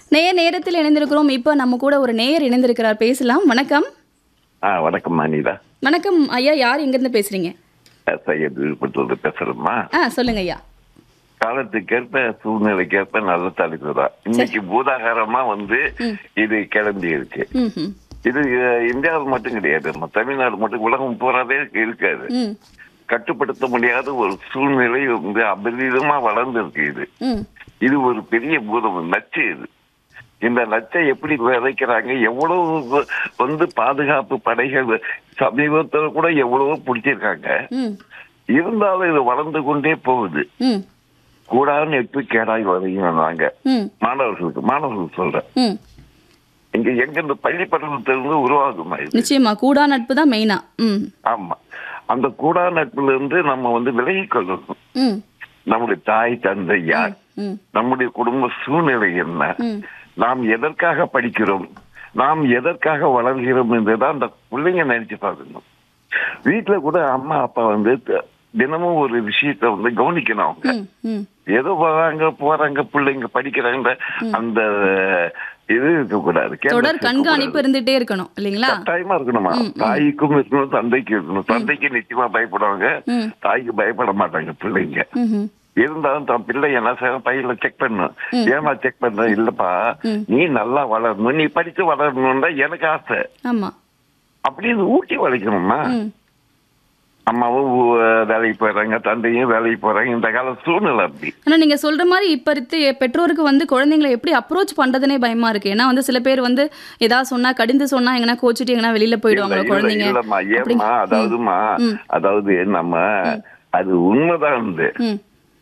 நேர் நேரத்தில் இணைந்திருக்கிறோம் இப்போ நம்ம கூட ஒரு நேயர் இணைந்திருக்கிறார் பேசலாம் வணக்கம் ஆ வணக்கம் அனிதா வணக்கம் ஐயா யார் எங்கேருந்து பேசுறீங்க சையத் விழுப்புரத்துல பேசுறேம்மா ஆ சொல்லுங்க ஐயா காலத்துக்கேற்ப சூழ்நிலைக்கேற்ப நல்ல தலைப்பு தான் இன்னைக்கு பூதாகாரமா வந்து இது கிளம்பி இருக்கு ம் ம் இது அஹ், இந்தியாவில் மட்டும் கிடையாது நம்ம தமிழ்நாடு மட்டும் உலகம் பூராவே இருக்காது ம் கட்டுப்படுத்த முடியாத ஒரு சூழ்நிலை வந்து அபரிதமா வளர்ந்துருக்கு இது ம் இது ஒரு பெரிய பூதம் நச்சு இது இந்த நச்சை எப்படி விதைக்கிறாங்க எவ்வளவு வ- வந்து பாதுகாப்பு படைகள் சமீபத்துல கூட எவ்வளவோ பிடிச்சிருக்காங்க ம் இருந்தாலும் இது வளர்ந்து கொண்டே போகுது ம் கூடான்னு எட்டு கேடாய் வரையும் நாங்க ம் மாணவர்களுக்கு மாணவர்களுக்கு சொல்றேன் ம் இங்க எங்க இந்த பள்ளி பருவத்திலிருந்து உருவாகுமா இது நிச்சயமா கூடா நட்பு தான் மெயினா ம் ஆமா அந்த கூடா நட்புல இருந்து நம்ம வந்து விலகிக் கொள்ளணும் ம் நம்முடைய தாய் தந்தை யார் ம் நம்முடைய குடும்ப சூழ்நிலை என்ன ம் நாம் எதற்காக படிக்கிறோம் நாம் எதற்காக வளர்கிறோம் என்றுதான் அந்த பிள்ளைங்க நினைச்சு பார்க்கணும் வீட்டுல கூட அம்மா அப்பா வந்து த- தினமும் ஒரு விஷயத்த வந்து கவனிக்கணும் அவங்க ம் ம் ஏதோ வராங்க போறாங்க பிள்ளைங்க படிக்கிறாங்க அந்த இது இருக்கக்கூடாது தொடர் careless கண்காணிப்பு இருக்கக்கூடாது. இருந்துட்டே இருக்கணும் இல்லைங்களா கட்டாயமா இருக்கணுமா தாய்க்கும் இருக்கணும் தந்தைக்கும் இருக்கணும் தந்தைக்கு நிச்சயமா பயப்படுவாங்க ம் தாய்க்கு பயப்பட மாட்டாங்க பிள்ளைங்க ம் ம் இருந்தாலும் தன் பிள்ளை என்ன செய்யணும் பையில செக் பண்ணும் ஏமா செக் பண்ற இல்லப்பா நீ நல்லா வளரணும் நீ படிச்சு வளரணும்னா எனக்கு ஆசை ஆமா அப்படின்னு ஊட்டி வளைக்கணுமா ம் அம்மாவும் ஊ- வேலைக்கு போறாங்க தந்தையும் வேலைக்கு போறாங்க இந்த கால சூழ்நிலை அப்படி ஆனா நீங்க சொல்ற மாதிரி இப்ப இருக்க பெற்றோருக்கு வந்து குழந்தைங்களை எப்படி அப்ரோச் பண்றதுனே பயமா இருக்கு ஏன்னா வந்து சில பேர் வந்து ஏதாவது சொன்னா கடிந்து சொன்னா எங்கன்னா கோச்சிட்டு எங்கன்னா வெளியில போயிடுவாங்களோ இல்ல, குழந்தைங்க இல்லம்மா அப்படி- ஏம்மா அதாவதுமா ம். அதாவது நம்ம அது உண்மைதான் வந்து ம்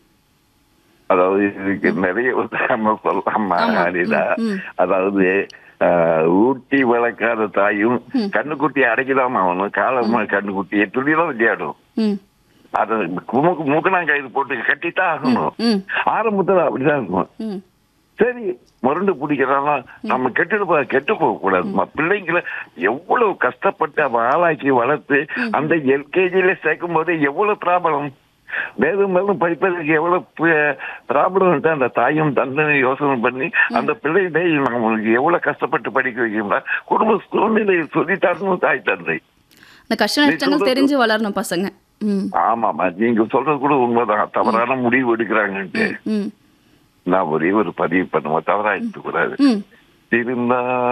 அதாவது இதுக்கு நிறைய உதாரணம் சொல்லலாமா ஆமா. அனிதா ம், ம். அதாவது ஆஹ், ஊட்டி வளர்க்காத தாயும் கண்ணுக்குட்டியை அடைக்கலாமா அவனும் காலமா கண்ணுக்குட்டியை துணிதான் விளையாடும் ம் அதை மூக்கு மூக்கணாங்கயிறு போட்டு கட்டித்தான் ஆகணும் ம் ஆரம்பத்துல அப்படிதான் இருக்கும் ம் சரி முரண்டு பிடிக்கிறானா நம்ம கெட்டு போக கெட்டு போக கூடாது பிள்ளைங்களை எவ்வளவு கஷ்டப்பட்டு அவன் ஆளாக்கி வளர்த்து அந்த எல்கேஜில சேர்க்கும் போது எவ்வளவு ப்ராப்ளம் மேலும் மேலும் படிப்பதற்கு எவ்வளவு ப்ராப்ளம் அந்த தாயும் தந்தையும் யோசனை பண்ணி அந்த பிள்ளைகளை நம்மளுக்கு எவ்வளவு கஷ்டப்பட்டு படிக்க வைக்கணும்னா குடும்ப சூழ்நிலையை சொல்லித்தாரணும் தாய் தந்தை இந்த கஷ்ட நஷ்டங்கள் தெரிஞ்சு வளரணும் பசங்க ம் ஆமாமா நீங்க சொல்றது கூட உண்மைதான் தவறான முடிவு எடுக்கிறாங்கன்ட்டு ம் நான் ஒரே ஒரு பதிவு பண்ணுவோம் தவறா எடுத்துக்கூடாது ம் இருந்தா